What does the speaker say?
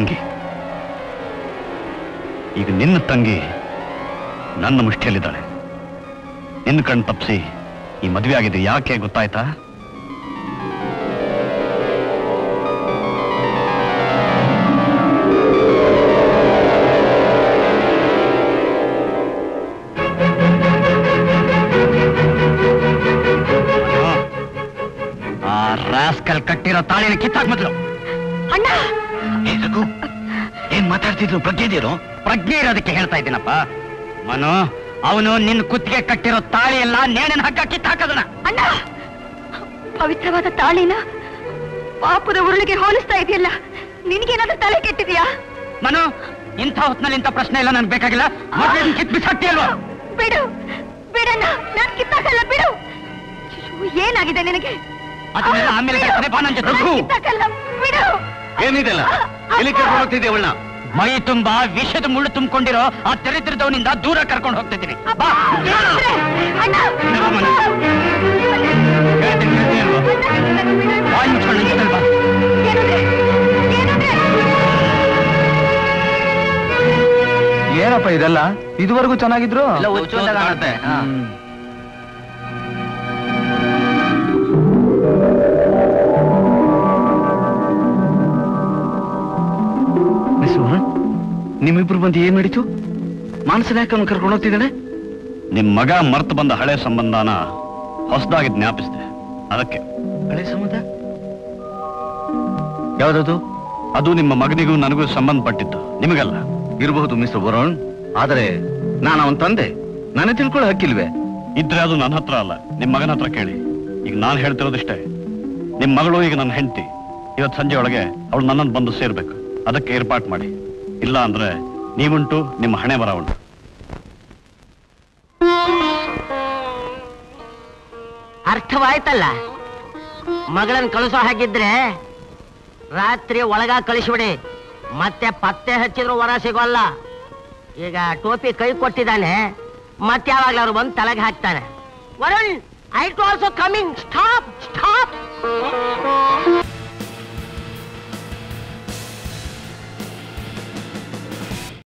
ತಂಗಿ ಈಗ ನಿನ್ನ ತಂಗಿ ನನ್ನ ಮುಷ್ಟಿಯಲ್ಲಿದ್ದಾಳೆ ನಿನ್ನ ಕಣ್ ತಪ್ಪಿಸಿ ಈ ಮದುವೆ ಆಗಿದೆ ಯಾಕೆ ಗೊತ್ತಾಯ್ತಾ ಆ ರಾಸ್ಕಲ್ ಕಟ್ಟಿರೋ ತಾಳಿನ ಕಿತ್ತಾಕ್ ಮೊದಲು ಅಣ್ಣ ಏ ರಘು ಏನ್ ಮಾತಾಡ್ತಿದ್ರು ಪ್ರಜ್ಞೆ ಇದೆಯೋ ಪ್ರಜ್ಞೆ ಇರೋದಕ್ಕೆ ಹೇಳ್ತಾ ಇದ್ದೀನಪ್ಪ ಮನು ಅವನು ನಿನ್ನ ಕುತ್ತಿಗೆ ಕಟ್ಟಿರೋ ತಾಳಿ ಎಲ್ಲ ನೇಣಿನ ಹಗ್ಗ ಕಿತ್ತಾಕದನ ಅಣ್ಣ ಪವಿತ್ರವಾದ ತಾಳಿನ ಪಾಪದ ಉರುಳಿಗೆ ಹೋಲಿಸ್ತಾ ಇದೆಯಲ್ಲ ನಿನಗೇನಾದ್ರೂ ತಲೆ ಕೆಟ್ಟಿದ್ಯಾ ಮನು ಇಂಥ ಹೊತ್ನಲ್ಲಿ ಇಂಥ ಪ್ರಶ್ನೆ ಎಲ್ಲ ನನ್ಗೆ ಬೇಕಾಗಿಲ್ಲ ಮೊದ್ಲು ಇದನ್ನ ಕಿತ್ ಬಿಸಾಕ್ತೀಯಲ್ವಾ ಬಿಡು ಬಿಡಣ್ಣ ನಾನ್ ಕಿತ್ತಾಕಲ್ಲ ಬಿಡು ಅಯ್ಯೋ, ಏನಾಗಿದೆ ನಿನಗೆ ಅದನ್ನೆಲ್ಲ ಆಮೇಲೆ ಬಿಡು. ಹೇಳ್ತಾನೆ, ಬಾ ನನ್ ಜೊತೆ. ನಾನ್ ಕಿತ್ತಾಕಲ್ಲ ಬಿಡು ಏನಿದೆಲ್ಲ ಎಲ್ಲಿ ಕರ್ಕೊಂಡು ಹೋಗ್ತಿದ್ದೆ ಅವಳನ್ನ ಮೈ ತುಂಬಾ ವಿಷದ ಮುಳ್ಳು ತುಂಬಿಕೊಂಡಿರೋ ಆ ದರಿದ್ರದವನಿಂದ ದೂರ ಕರ್ಕೊಂಡು ಹೋಗ್ತಿದ್ದೀನಿ ಬಾ ದೇವ್ರೇ, ಅಣ್ಣ ಇಲ್ಲವಾ ಮನೆ? ಹೇಳ್ತೀನಿ, ಹೇಳ್ತೀನಿ ಅಲ್ವಾ? ಬಾಯ್ ಮುಚ್ಕೊಂಡು ನನ್ ಜೊತೆಲ್ ಬಾ ಏನಂದ್ರೆ ಏನಂದ್ರೆ ಏನಪ್ಪ ಇದೆಲ್ಲ ಇದುವರೆಗೂ ಚೆನ್ನಾಗಿದ್ರು ಎಲ್ಲ ಹುಚ್ಚು ಅಂತ ಕಾಣುತ್ತೆ. ಹಾ. ಮಿಸ್ ಮೋಹನ್ ನಿಮ್ಮಿಬ್ರು ಬಂದು ಏನ್ ನಡೀತು ಮಾನಸನ ಯಾಕೆ ಅವ್ನು ಕರ್ಕೊಂಡು ಹೋಗ್ತಿದ್ದಾನೆ ನಿಮ್ ಮಗ ಮರ್ತು ಬಂದ ಹಳೆ ಸಂಬಂಧನ ಹೊಸದಾಗಿ ಜ್ಞಾಪಿಸಿದೆ ಅದಕ್ಕೆ ಹಳೆ ಸಂಬಂಧ ಯಾವ್ದದು ಅದು ನಿಮ್ಮ ಮಗನಿಗೂ ನನಗೂ ಸಂಬಂಧಪಟ್ಟಿದ್ದು ನಿಮಗಲ್ಲ ಇರಬಹುದು ಮಿಸ್ಟರ್ ವರುಣ್ ಆದರೆ ನಾನು ಅವನ್ ತಂದೆ ನಾನೇ ತಿಳ್ಕೊಳ್ಳೋ ಹಕ್ಕಿಲ್ವೇ ಇದ್ರೆ ಅದು ನನ್ನ ಹತ್ರ ಅಲ್ಲ ನಿಮ್ ಮಗನ ಹತ್ರ ಕೇಳಿ ಈಗ ನಾನು ಹೇಳ್ತಿರೋದಿಷ್ಟೇ ನಿಮ್ ಮಗಳು ಈಗ ನನ್ನ ಹೆಂಡತಿ ಇವತ್ತು ಸಂಜೆ ಒಳಗೆ ಅವಳು ನನ್ನನ್ನು ಬಂದು ಸೇರ್ಬೇಕು ಅದಕ್ಕೆ ಏರ್ಪಾಟ್ ಮಾಡಿ ಇಲ್ಲ ಅಂದ್ರೆ ನೀವುಂಟು ನಿಮ್ಮ ಹಣೆ ಬರ ಉಂಟು ಅರ್ಥವಾಯ್ತಲ್ಲ ಮಗಳನ್ ಕಳಿಸೋ ಹಾಗಿದ್ರೆ ರಾತ್ರಿ ಒಳಗ ಕಳಿಸ್ಬಿಡಿ ಮತ್ತೆ ಪತ್ತೆ ಹಚ್ಚಿದ್ರು ವರ ಸಿಗೋಲ್ಲ ಈಗ ಟೋಪಿ ಕೈ ಕೊಟ್ಟಿದ್ದಾನೆ ಮತ್ತೆ ಯಾವಾಗ್ಲಾದ್ರು ಬಂದು ತಲೆಗೆ ಹಾಕ್ತಾನೆ Varun I too also coming stop stop